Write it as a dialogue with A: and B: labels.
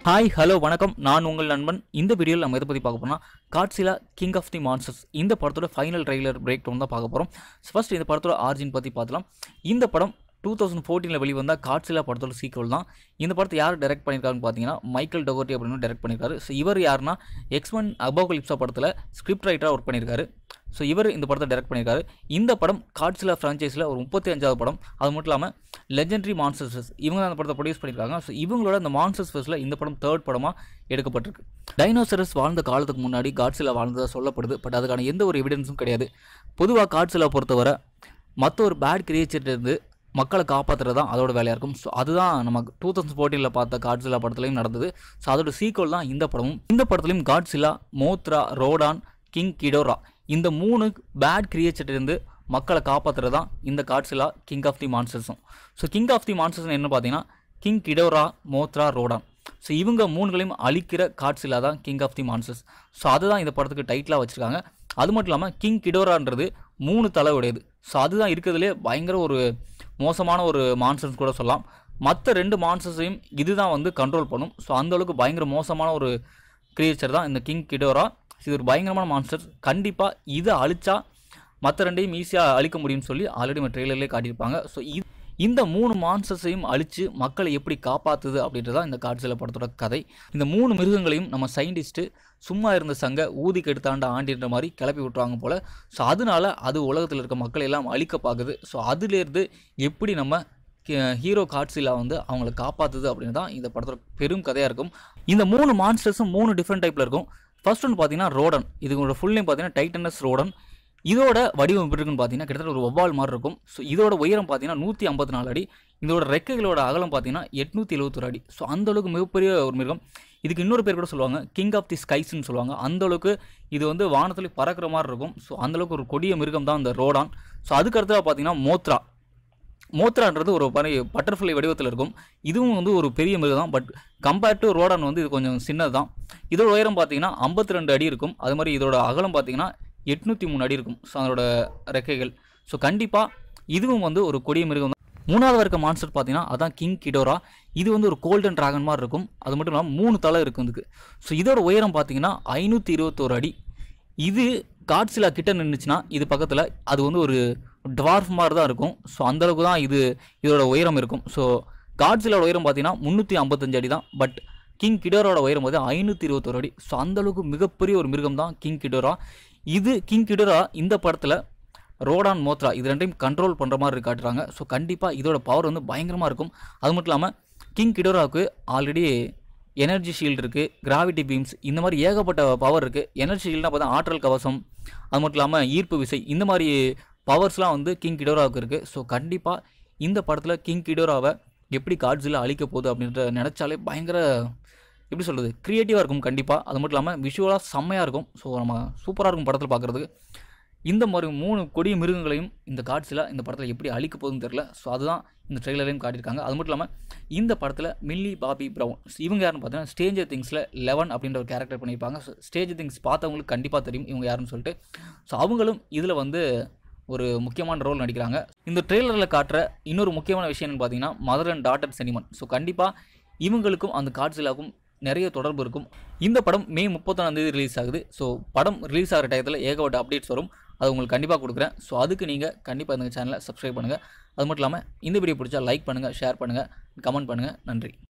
A: hi hello வணக்கம் நான் உங்கள் நண்பன் இந்த வீடியோவில் நம்ம எதை பற்றி பார்க்க போறோம்னா Godzilla king of the monsters இந்த படத்தோட ஃபைனல் ட்ரெய்லர் பிரேக் டவுன் தான் பார்க்க போகிறோம் ஃபர்ஸ்ட் இந்த படத்தோட ஆர்ஜின் பற்றி பார்த்துலாம் இந்த படம் டூ தௌசண்ட் ஃபோர்டீனில் வெளிவந்த காட்சிலா படத்தோட சீக்வல் தான் இந்த படத்தை யார் டைரக்ட் பண்ணியிருக்காருன்னு பார்த்தீங்கன்னா மைக்கேல் டொகோட்டி அப்படின்னு டைரக்ட் பண்ணியிருக்காரு ஸோ இவர் யாருன்னா எக்ஸ்மன் அபோகலிப்ஸா படத்தில் ஸ்கிரிப்ட் ரைட்டராக ஒர்க் பண்ணியிருக்காரு ஸோ இவர் இந்த படத்தை டைரக்ட் பண்ணியிருக்காரு இந்த படம் காட்சிலா ஃப்ரான்ச்சைஸில் ஒரு முப்பத்தி அஞ்சாவது படம் அது மட்டும் இல்லாமல் லெஜெண்டரி மான்சர்ஸ் ஃபெஸ்ட் இவங்க தான் அந்த படத்தை ப்ரொடியூஸ் பண்ணியிருக்காங்க ஸோ இவங்களோட இந்த மான்சர்ஸ் ஃபெஸ்ட்டில் இந்த படம் தேர்ட் படமாக எடுக்கப்பட்டிருக்கு டைனோசரஸ் வாழ்ந்த காலத்துக்கு முன்னாடி காட்சிலா வாழ்ந்ததாக சொல்லப்படுது பட் அதுக்கான எந்த ஒரு எவிடன்ஸும் கிடையாது பொதுவாக காட்சிலா பொறுத்தவரை மற்ற ஒரு பேட் கிரியேச்சர்லேருந்து மக்களை காப்பாற்றுறது தான் அதோட வேலையாக இருக்கும் ஸோ அதுதான் நம்ம டூ தௌசண்ட் ஃபோர்டீனில் பார்த்த காட்சிலா படத்துலையும் நடந்தது ஸோ அதோட சீக்வல் தான் இந்த படமும் இந்த படத்துலையும் Godzilla Mothra Rodan King Ghidorah இந்த மூணு பேட் கிரியேச்சர்லேருந்து மக்களை காப்பாற்றுறது தான் இந்த காட்சிலா கிங் ஆஃப் தி மான்சர்ஸும் so king of the monsters என்ன பார்த்தீங்கன்னா King Ghidorah Mothra Rodan so இவங்க மூணுகளையும் அழிக்கிற காட்சிலா தான் king of the monsters so அதுதான் இந்த படத்துக்கு டைட்டிலாக வச்சுருக்காங்க அது மட்டும் இல்லாமல் கிங் கிடோரான்றது மூணு தலை உடையது ஸோ அதுதான் இருக்கிறதுலே பயங்கர ஒரு மோசமான ஒரு மான்சர்ஸ் கூட சொல்லலாம் மற்ற ரெண்டு மான்சர்ஸையும் இதுதான் வந்து கண்ட்ரோல் பண்ணும் ஸோ அந்த அளவுக்கு பயங்கர மோசமான ஒரு கிரியேச்சர் தான் இந்த கிங் கிடோரா இது ஒரு பயங்கரமான மான்ஸ்டர் கண்டிப்பாக இதை அழிச்சா மற்ற ரெண்டையும் ஈஸியாக அழிக்க முடியும்னு சொல்லி ஆல்ரெடி நம்ம ட்ரெய்லர்லேயே காட்டியிருப்பாங்க ஸோ இது இந்த மூணு மான்சர்ஸையும் அழித்து மக்களை எப்படி காப்பாற்றுது அப்படின்றதான் இந்த காட்சியில் படத்தோட கதை இந்த மூணு மிருகங்களையும் நம்ம சயின்டிஸ்ட்டு சும்மா இருந்த சங்க ஊதி கெடுத்தாண்ட ஆண்டின்ற மாதிரி கிளப்பி விட்டுருவாங்க போல் ஸோ அதனால அது உலகத்தில் இருக்க மக்களை எல்லாம் அழிக்க பார்க்குது ஸோ அதுலேருந்து எப்படி நம்ம ஹீரோ காட்சிலா வந்து அவங்கள காப்பாற்றுது அப்படின்னு தான் இந்த படத்தோட பெரும் கதையாக இருக்கும் இந்த மூணு மான்ஸ்டர்ஸும் மூணு டிஃப்ரெண்ட் டைப்பில் இருக்கும் ஃபர்ஸ்ட் ஒன்று பார்த்தீங்கன்னா ரோடன் இதுங்களோட ஃபுல் நேம் பார்த்தீங்கன்னா டைட்டனஸ் ரோடன் இதோட வடிவம் எப்படி இருக்குன்னு பார்த்தீங்கன்னா கிட்டத்தட்ட ஒரு ஒவ்வால் மாதிரி இருக்கும் ஸோ இதோட உயரம் பார்த்தீங்கன்னா நூற்றி ஐம்பத்தி நாலு அடி இதோட ரெக்கைகளோட அகலம் பார்த்தீங்கன்னா எட்நூற்றி எழுபத்தொரு அடி ஸோ அந்த அளவுக்கு மிகப்பெரிய ஒரு மிருகம் இதுக்கு இன்னொரு பேர் கூட சொல்லுவாங்க கிங் ஆஃப் தி ஸ்கைஸ்ன்னு சொல்லுவாங்க அந்த அளவுக்கு இது வந்து வானத்தில் பறக்கிற மாதிரி இருக்கும் ஸோ அந்த அளவுக்கு ஒரு கொடிய மிருகம் தான் இந்த ரோடான் ஸோ அதுக்கு அடுத்ததாக பார்த்தீங்கன்னா மோத்ரா மோத்ரான்றது ஒரு பறை பட்டர்ஃப்ளை வடிவத்தில் இருக்கும் இதுவும் வந்து ஒரு பெரிய மிருகம் தான் பட் கம்பேர்ட் டு ரோடான் வந்து இது கொஞ்சம் சின்னது தான் இதோட உயரம் பார்த்தீங்கன்னா ஐம்பத்தி ரெண்டு அடி இருக்கும் அது மாதிரி இதோட அகலம் பார்த்தீங்கன்னா எட்நூற்றி மூணு அடி இருக்கும் ஸோ அதோட ரெக்கைகள் ஸோ கண்டிப்பாக இதுவும் வந்து ஒரு கொடிய மிருகம் தான் மூணாவது இருக்க மான்ஸ்டர் பார்த்தீங்கன்னா அதான் கிங் கிடோரா இது வந்து ஒரு கோல்டன் டிராகன் மாதிரி இருக்கும் அது மட்டும் இல்லாமல் மூணு தலை இருக்கும் இதுக்கு ஸோ இதோட உயரம் பார்த்தீங்கன்னா ஐநூற்றி இருபத்தோரு அடி இது காட்சிலா கிட்ட நின்றுச்சுன்னா இது பக்கத்தில் அது வந்து ஒரு டுவார்ஃப் மாதிரி தான் இருக்கும் ஸோ அந்தளவுக்கு தான் இது இதோட உயரம் இருக்கும் ஸோ காட்சிலோட உயரம் பார்த்தீங்கன்னா முந்நூற்றி ஐம்பத்தஞ்சு அடி தான் பட் கிங் கிடோரோட உயரம் வந்து ஐநூற்றி இருபத்தொரு அடி ஸோ அந்தளவுக்கு மிகப்பெரிய ஒரு மிருகம் தான் கிங் கிடோரா இது கிங் கிடோரா இந்த படத்தில் ரோடான் மோத்ரா இது ரெண்டையும் கண்ட்ரோல் பண்ணுற மாதிரி காட்டுறாங்க ஸோ கண்டிப்பாக இதோட பவர் வந்து பயங்கரமாக இருக்கும் அது மட்டும் இல்லாமல் கிங் கிடோராவுக்கு ஆல்ரெடி எனர்ஜி ஷீல்டு இருக்குது கிராவிட்டி பீம்ஸ் இந்த மாதிரி ஏகப்பட்ட பவர் இருக்குது எனர்ஜி ஷீல்டுனா பார்த்தா ஆற்றல் கவசம் அது மட்டும் இல்லாமல் ஈர்ப்பு விசை இந்த மாதிரி பவர்ஸ்லாம் வந்து கிங் கிடோராவுக்கு இருக்குது ஸோ கண்டிப்பாக இந்த படத்தில் கிங் கிடோராவை எப்படி காட்ஸில் அழிக்க போகுது அப்படின்ற நினச்சாலே பயங்கர எப்படி சொல்கிறது க்ரியேட்டிவாக இருக்கும் கண்டிப்பாக அது மட்டும் இல்லாமல் விஷுவலாக செம்மையாக இருக்கும் ஸோ நம்ம சூப்பராக இருக்கும் படத்தில் பார்க்குறதுக்கு இந்த மாதிரி மூணு கொடிய மிருகங்களையும் இந்த காட்ஸில் இந்த படத்தில் எப்படி அழிக்க போகுதுன்னு தெரில ஸோ அதுதான் இந்த ட்ரெய்லரையும் காட்டியிருக்காங்க அது மட்டும் இல்லாமல் இந்த படத்தில் மில்லி பாபி ப்ரௌன் இவங்க யாருன்னு பார்த்தீங்கன்னா ஸ்டேஞ்சர் திங்ஸில் லெவன் அப்படின்ற ஒரு கேரக்டர் பண்ணியிருப்பாங்க ஸோ ஸ்டேஜ் திங்ஸ் பார்த்தவங்களுக்கு கண்டிப்பாக தெரியும் இவங்க யாருன்னு சொல்லிட்டு ஸோ அவங்களும் இதில் வந்து ஒரு முக்கியமான ரோல் நடிக்கிறாங்க இந்த ட்ரெய்லரில் காட்டுற இன்னொரு முக்கியமான விஷயம் என்னன்னு பார்த்தீங்கன்னா mother and daughter sentiment so கண்டிப்பாக இவங்களுக்கும் அந்த காட்ஸிலாக்கும் நிறைய தொடர்பு இருக்கும் இந்த படம் மே முப்பத்தொன்னாம் தேதி ரிலீஸ் ஆகுது ஸோ படம் ரிலீஸ் ஆகிற டயத்தில் ஏகப்பட்ட அப்டேட்ஸ் வரும் அது உங்களுக்கு கண்டிப்பாக கொடுக்குறேன் ஸோ அதுக்கு நீங்கள் கண்டிப்பாக இந்த சேனலை சப்ஸ்கிரைப் பண்ணுங்கள் அது மட்டும் இல்லாமல் இந்த வீடியோ பிடிச்சா லைக் பண்ணுங்கள் ஷேர் பண்ணுங்கள் கமெண்ட் பண்ணுங்கள் நன்றி